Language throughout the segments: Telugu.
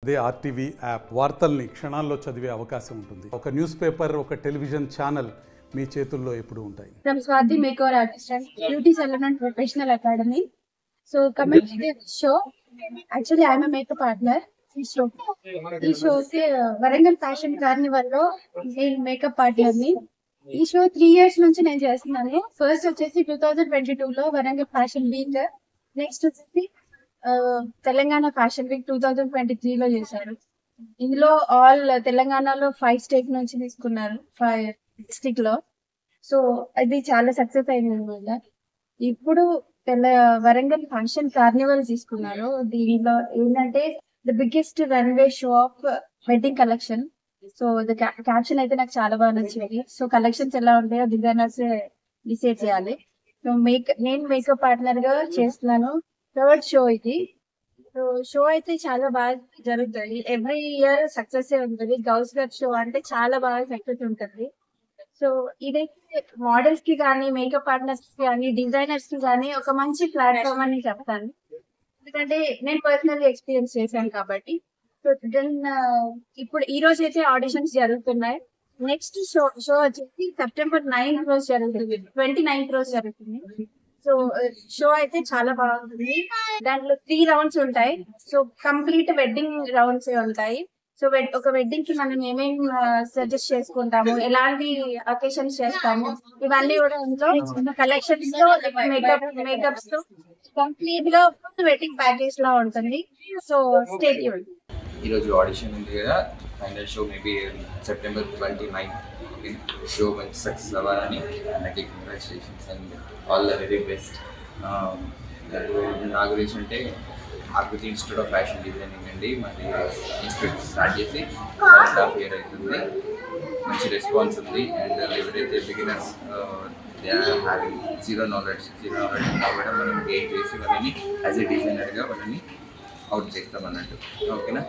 అదే ఆర్టీవీ యాప్ వార్తల్ని క్షణాల్లో చదివే అవకాశం ఉంటుంది ఒక న్యూస్ పేపర్ ఒక టెలివిజన్ ఛానల్ మీ చేతుల్లో ఎప్పుడూ ఉంటాయి from Swati Makeover Artist and Beauty Salon and Professional Academy. So coming to this show, actually I'm a makeup partner. ఈ షో ఈ షోకి వరంగల్ ఫ్యాషన్ కార్నివల్ లో నేను మేకప్ పార్ట్నర్ ని ఈ షో త్రీ ఇయర్స్ నుంచి నేను చేస్తున్నాను ఫస్ట్ వచ్చేసి టూ థౌజండ్ ట్వంటీ టూ లో వరంగల్ ఫ్యాషన్ వీక్ నెక్స్ట్ వచ్చేసి ఆ, Telangana fashion week two thousand twenty three లో చేశారు ఇందులో ఆల్ తెలంగాణలో ఫైవ్ స్టేట్ నుంచి తీసుకున్నారు ఫైవ్ డిస్టిక్ లో సో అది చాలా సక్సెస్ అయింది అనమాట ఇప్పుడు తెల్ల వరంగల్ ఫంక్షన్ కార్నివల్ తీసుకున్నారు దీనిలో ఏంటంటే the biggest runway show of wedding collection so the caption అయితే నాకు చాలా బాగా నచ్చింది సో కలెక్షన్స్ ఎలా ఉంటాయో డిజైనర్స్ డిసైడ్ చేయాలి సో మేక్ నేను మేకప్ పార్ట్నర్ గా చేస్తున్నాను థర్డ్ షో ఇది సో షో అయితే చాలా బాగా జరుగుతుంది ఎవ్రీ ఇయర్ సక్సెస్ ఉంటుంది గౌస్ గర్ షో అంటే చాలా బాగా సక్సెస్ ఉంటుంది సో ఇదైతే మోడల్స్ కి కానీ మేకప్ పార్ట్నర్స్ కి కానీ డిజైనర్స్ కి కానీ ఒక మంచి ప్లాట్ఫామ్ అని చెప్తాను ఎందుకంటే నేను పర్సనల్ ఎక్స్పీరియన్స్ చేశాను కాబట్టి సో దెన్ ఇప్పుడు ఈ రోజు అయితే ఆడిషన్స్ జరుగుతున్నాయి నెక్స్ట్ షో షో వచ్చేసి సెప్టెంబర్ నైన్త్ రోజు జరుగుతుంది ట్వంటీ నైన్త్ రోజు జరుగుతుంది సో షో అయితే చాలా బాగుంటుంది దాంట్లో త్రీ రౌండ్స్ ఉంటాయి సో కంప్లీట్ వెడ్డింగ్ రౌండ్స్ ఉంటాయి సో వెడ్- ఒక వెడ్డింగ్ కి మనం ఏమేం సజెస్ట్ చేసుకుంటాము ఎలాంటి అకేషన్స్ చేస్తాము ఇవన్నీ కూడా ఇంట్లో కలెక్షన్స్ తో మేకప్ మేకప్స్ తో కంప్లీట్ గా వెడ్డింగ్ ప్యాకేజ్ లా ఉంటుంది సో స్టేట్ ఈరోజు ఆడిషన్ ఉంది కదా final show maybe September twenty nine okay show మంచి సక్సెస్ అవ్వాలని అందరికీ congratulations and all the very best నా గురించి అంటే ఆకృతి ఇన్స్టిట్యూట్ ఆఫ్ ఫ్యాషన్ డిజైనింగ్ అండి మాది ఇన్స్టిట్యూట్ స్టార్ట్ చేసి వన్ అండ్ హాఫ్ ఇయర్ అవుతుంది మంచి రెస్పాన్స్ ఉంది అండ్ ఎవరైతే beginners they are having zero knowledge zero knowledge ఉన్నా కూడా మనం గెయిన్ చేసి వాళ్ళని యాజ్ ఎ డిజైనర్గా వాళ్ళని అవుట్ చేస్తాం అన్నట్టు ఓకేనా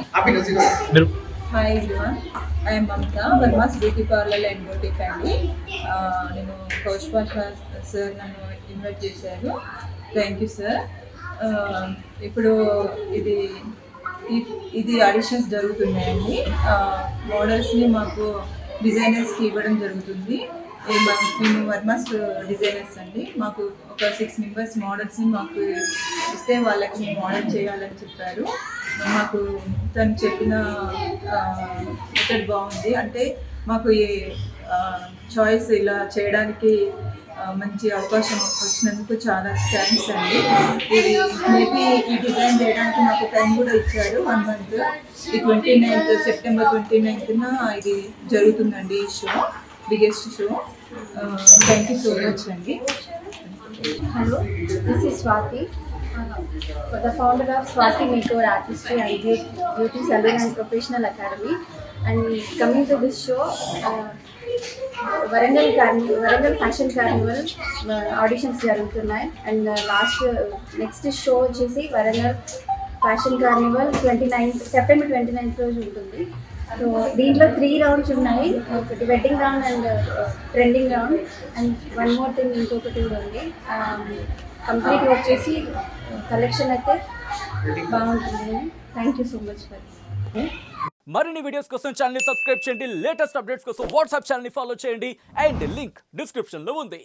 hi everyone I'm Mamata Varma's beauty parlour and beauty అండి ఆ, నేను కౌశ్ పాషా సార్ నన్ను ఇన్వైట్ చేశారు థ్యాంక్ యూ సార్ ఇప్పుడు ఇది ఇ- ఇది ఆడిషన్స్ జరుగుతున్నాయండి మోడల్స్ని మాకు డిజైనర్స్కి ఇవ్వడం జరుగుతుంది ఈ మా- మేము వర్మాస్ డిజైనర్స్ అండి మాకు ఒక సిక్స్ మెంబర్స్ మోడల్స్ని మాకు ఇస్తే వాళ్ళకి మేము మోడల్ చేయాలని చెప్పారు మాకు తను చెప్పిన మెథడ్ బాగుంది అంటే మాకు ఈ చాయిస్ ఇలా చేయడానికి ఆ, మంచి అవకాశం వచ్చినందుకు చాలా థ్యాంక్స్ అండి ఇది మేబీ ఈ డిజైన్ చేయడానికి మాకు టైం కూడా ఇచ్చారు వన్ మంత్ ఈ ట్వంటీ నైన్త్ సెప్టెంబర్ ట్వంటీ నైన్త్న ఇది జరుగుతుందండి ఈ show biggest show thank you so much అండి Hello, this is Swati, uh, the founder of Swati Makeover Artistry and Beau- Beauty Salon and Professional Academy. And coming to this show, uh, Warangal కార్ని వరంగల్ ఫ్యాషన్ కార్నివల్ ఆడిషన్స్ జరుగుతున్నాయి అండ్ లాస్ట్ నెక్స్ట్ షో వచ్చేసి Warangal fashion carnival twenty ninth September twenty ninth రోజు ఉంటుంది సో దీంట్లో త్రీ రౌండ్స్ ఉన్నాయి ఒకటి wedding round and trending round and one more thing ఇంకొకటి కూడా ఉంది కంప్లీట్ వచ్చేసి కలెక్షన్ అయితే బాగుంటుంది thank you so much for మరిన్ని వీడియోస్ కోసం ఛానల్ ని సబ్స్క్రైబ్ చేయండి లేటెస్ట్ అప్డేట్స్ కోసం వాట్సాప్ ఛానల్ ని ఫాలో చేయండి అండ్ లింక్ డిస్క్రిప్షన్ లో ఉంది